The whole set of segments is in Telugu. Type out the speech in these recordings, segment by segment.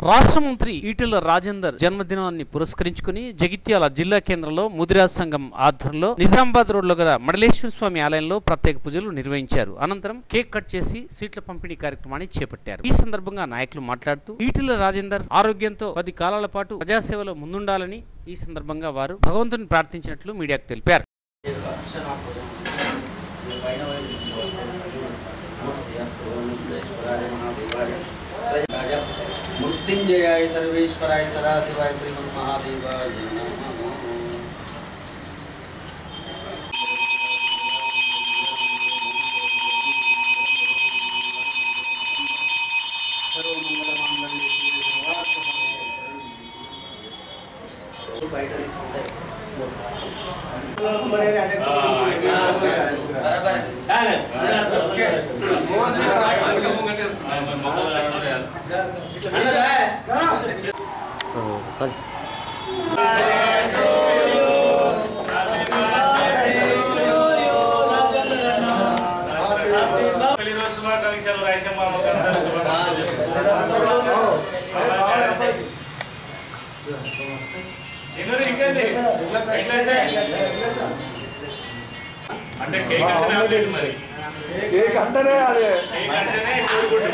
రాష్ట్ర మంత్రి ఈటెల రాజేందర్ జన్మదినాన్ని పురస్కరించుకుని జగిత్యాల జిల్లా కేంద్రంలో ముదిరాజ్ సంఘం ఆధ్వర్యంలో నిజామాబాద్ రోడ్లో గల మడలేశ్వర స్వామి ఆలయంలో ప్రత్యేక పూజలు నిర్వహించారు అనంతరం కేక్ కట్ చేసి సీట్ల పంపిణీ కార్యక్రమాన్ని చేపట్టారు ఈ సందర్భంగా నాయకులు మాట్లాడుతూ ఈటెల రాజేందర్ ఆరోగ్యంతో పది కాలాల పాటు ప్రజాసేవలో ముందుండాలని ఈ సందర్భంగా వారు భగవంతుని ప్రార్థించినట్లు మీడియాకు తెలిపారు మృత్యుంజయాయ సర్వేశ్వరాయ సదాశివాయ శ్రీమన్మహాదేవాయ నమః సర్వమంగళమాంగళ్యే శివే సర్వార్థసాధకే. బయట తీసుకుంటే పెళ్లి శుభాకాంక్షలు రాయశమ్మ అందరూ శుభాకాంక్షలు ఎన్నోరు ఇంకేంటి? ఎట్లా అంటే కేక్ అంటేనే ఆపలేదు మరి కేక్ అంటేనే అదే కేక్ అంటేనే కోడిగుడ్డు.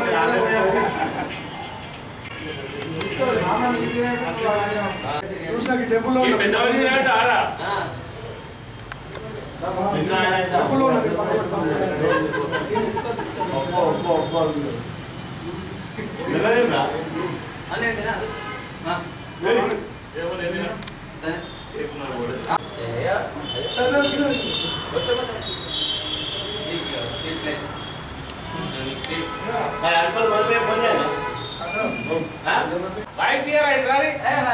చూసిన టెంపుల్లో ఈ పెద్దవాళ్ళు తినేట ఆరా టెంపుల్లో ఉన్నది ఏమో లేదు తినా. కేక్ ఉన్నారు కూడా. వాయిస్ ఇయ్యరా, ఇటు రారి.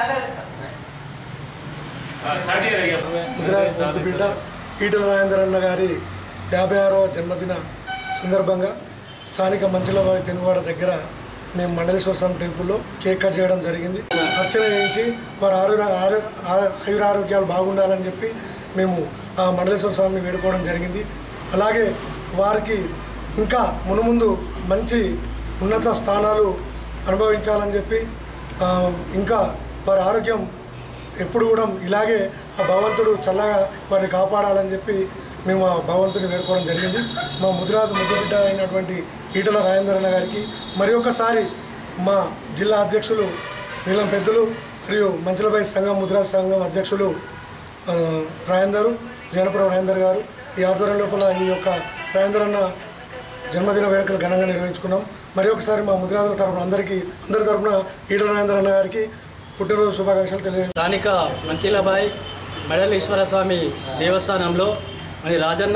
ఆ, స్టార్ట్ చేయరా ఇక. ముదిరాజ్ ముద్దు బిడ్డ ఈటల రాజేందర్ అన్న గారి యాభై ఆరవ జన్మదిన సందర్భంగా స్థానిక మంచిలబావి తెనువాడ దగ్గర మేము మండలేశ్వర స్వామి టెంపుల్లో కేక్ కట్ చేయడం జరిగింది అర్చన చేయించి వారి ఆరోగ్య ఆరో- ఆ- ఆయురారోగ్యాలు బాగుండాలని చెప్పి మేము ఆ మండలేశ్వర స్వామిని వేడుకోవడం జరిగింది అలాగే వారికి ఇంకా మునుముందు మంచి ఉన్నత స్థానాలు అనుభవించాలని చెప్పి ఆ, ఇంకా వారి ఆరోగ్యం ఎప్పుడు కూడా ఇలాగే ఆ భగవంతుడు చల్లగా వారిని కాపాడాలని చెప్పి మేము ఆ భగవంతుని వేడుకోవడం జరిగింది మా ముదిరాజు ముద్దుబిడ్డ అయినటువంటి ఈటల రాజేంద్ర అన్న గారికి మరి ఒకసారి మా జిల్లా అధ్యక్షులు నీలం పెద్దలు మరియు మంచిలపై సంఘం ముదిరాజ్ సంఘం అధ్యక్షులు ఆ, రాజేందరు జనపురం రాజేందర్ గారు ఈ ఆధ్వర్యం లోపల ఈ యొక్క రాజేందర్ అన్న జన్మదిన వేడుకలు ఘనంగా నిర్వహించుకున్నాం మరి ఒకసారి మా ముదిరాజుల తరపున అందరికీ అందరి తరపున ఈటల రాజేంద్ర అన్న గారికి పుట్టినరోజు శుభాకాంక్షలు తెలియ స్థానిక మంచిలబాయ్ మెడలేశ్వర స్వామి దేవస్థానంలో మరి రాజన్న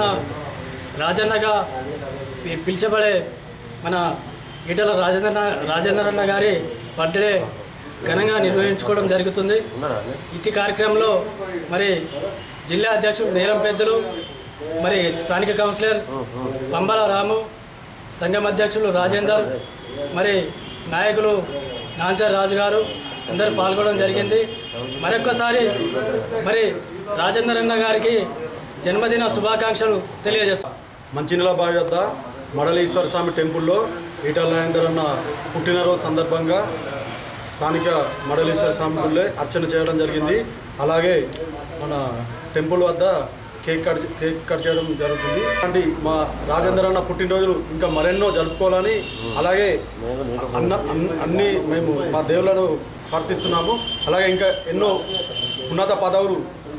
రాజన్నగా పి- పిలిచబడే మన ఈటల రాజేంద్ర రాజేంద్రన్న గారి బర్త్డే ఘనంగా నిర్వహించుకోవడం జరుగుతుంది ఇట్టి కార్యక్రమంలో మరి జిల్లా అధ్యక్షుడు నీలం పెద్దలు మరి స్థానిక కౌన్సిలర్ పంబల రాము సంఘం అధ్యక్షులు రాజేందర్ మరి నాయకులు నాంచర్ రాజు గారు అందరూ పాల్గొనడం జరిగింది మరొక్కసారి మరి రాజేందర్ అన్న గారికి జన్మదిన శుభాకాంక్షలు తెలియజేస్తాం మంచినీళ్ళ బావి వద్ద మడలీశ్వర స్వామి టెంపుల్లో ఈటల రాజేందర్ అన్న పుట్టినరోజు సందర్భంగా స్థానిక మడలీశ్వర స్వామి గుళ్ళే అర్చన చేయడం జరిగింది అలాగే మన టెంపుల్ వద్ద కేక్ కట్ కేక్ కట్ చేయడం జరుగుతుంది అంటే మా రాజేందర్ అన్న పుట్టినరోజులు ఇంకా మరెన్నో జరుపుకోవాలని అలాగే అన్న అన్- అన్ని మేము మా దేవులను ప్రార్థిస్తున్నాము అలాగే ఇంకా ఎన్నో ఉన్నత పదవులు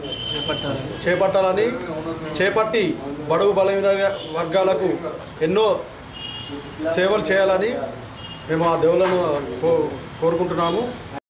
చేపట్టాలని చేపట్టి బడుగు బలహీన వర్గాలకు ఎన్నో సేవలు చేయాలని మేము ఆ దేవులను కో కోరుకుంటున్నాము